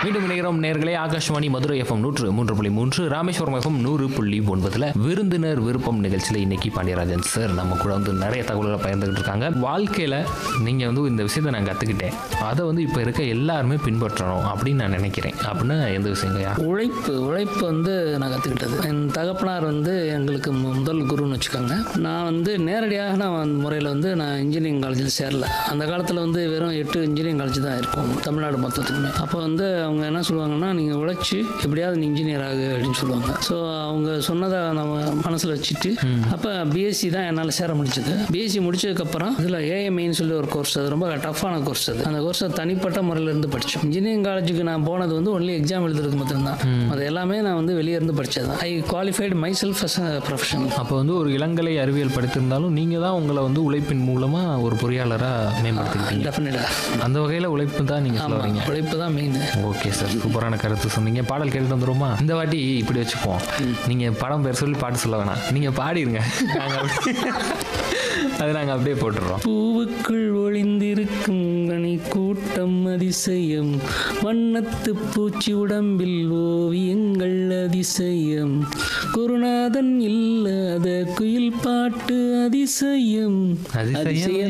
மீண்டும் இணைகிறோம் நேர்களே ஆகாஷ்வாணி மதுரை எஃப்எம் நூற்று மூன்று புள்ளி மூன்று ராமேஸ்வரம் எஃப்எம் நூறு புள்ளி ஒன்பதுல விருந்தினர் விருப்பம் நிகழ்ச்சியில் இன்னைக்கு பாண்டியராஜன் சார் நம்ம கூட வந்து நிறைய தகவல்களை பகிர்ந்துகிட்டு இருக்காங்க வாழ்க்கையில நீங்க வந்து இந்த விஷயத்தை நான் கத்துக்கிட்டேன் அதை வந்து இப்போ இருக்க எல்லாருமே பின்பற்றணும் அப்படின்னு நான் நினைக்கிறேன் அப்படின்னா எந்த விஷயங்கய்யா உழைப்பு உழைப்பு வந்து நான் கற்றுக்கிட்டது என் தகப்பனார் வந்து எங்களுக்கு மு- முதல் குருன்னு வச்சுக்கோங்க நான் வந்து நேரடியாக நான் முறையில் வந்து நான் இன்ஜினியரிங் காலேஜில் சேரல அந்த காலத்தில் வந்து வெறும் எட்டு இன்ஜினியரிங் காலேஜ் தான் இருக்கும் தமிழ்நாடு மொத்தத்துக்குமே அப்போ வந்து அவங்க என்ன சொல்லுவாங்கன்னா நீங்கள் உழைச்சி எப்படியாவது நீ இன்ஜினியர் ஆகு அப்படின்னு சொல்லுவாங்க ஸோ அவங்க சொன்னதை நம்ம மனசில் வச்சுட்டு அப்போ பிஎஸ்சி தான் என்னால் சேர முடிச்சது பிஎஸ்சி முடிச்சதுக்கப்புறம் இதில் ஏஎம்ஐன்னு சொல்லி ஒரு கோர்ஸ் அது ரொம்ப டஃப்பான கோர்ஸ் அது அந்த கோர்ஸை தனிப்பட்ட முறையில் இருந்து படித்தோம் இன்ஜினியரிங் காலேஜுக்கு நான் போனது வந்து ஒன்லி எக்ஸாம் எழுதுறதுக்கு மட்டும்தான் அது எல்லாமே நான் வந்து வெளியே இருந்து படித்தது தான் I qualified myself as a professional அப்போ வந்து ஒரு இளங்கலை அறிவியல் படித்திருந்தாலும் நீங்க தான் உங்களை வந்து உழைப்பின் மூலமா ஒரு பொறியாளராக மேம்படுத்திக்கிட்டீங்க டெஃபினட்டாக அந்த வகையில உழைப்பு தான் நீங்க சொல்ல வரீங்க உழைப்பு தான் மெயின் ஓகே சார் சூப்பரான கருத்து சொன்னீங்க பாடல் கேட்டு வந்துருமா இந்த வாட்டி இப்படி வச்சுப்போம் நீங்க படம் பேர் சொல்லி பாட்டு சொல்ல வேணாம் நீங்க பாடிருங்க நாங்க அப்படியே அது நாங்க அப்படியே போட்டுடுறோம் பூவுக்குள் ஒளிந்திருக்கும் கனி கூட்டம் அதிசயம் வண்ணத்து பூச்சி உடம்பில் ஓவியங்கள் அதிசயம் குருநாதன் இல்லாத குயில் பாட்டு அதிசயம் அதிசயம்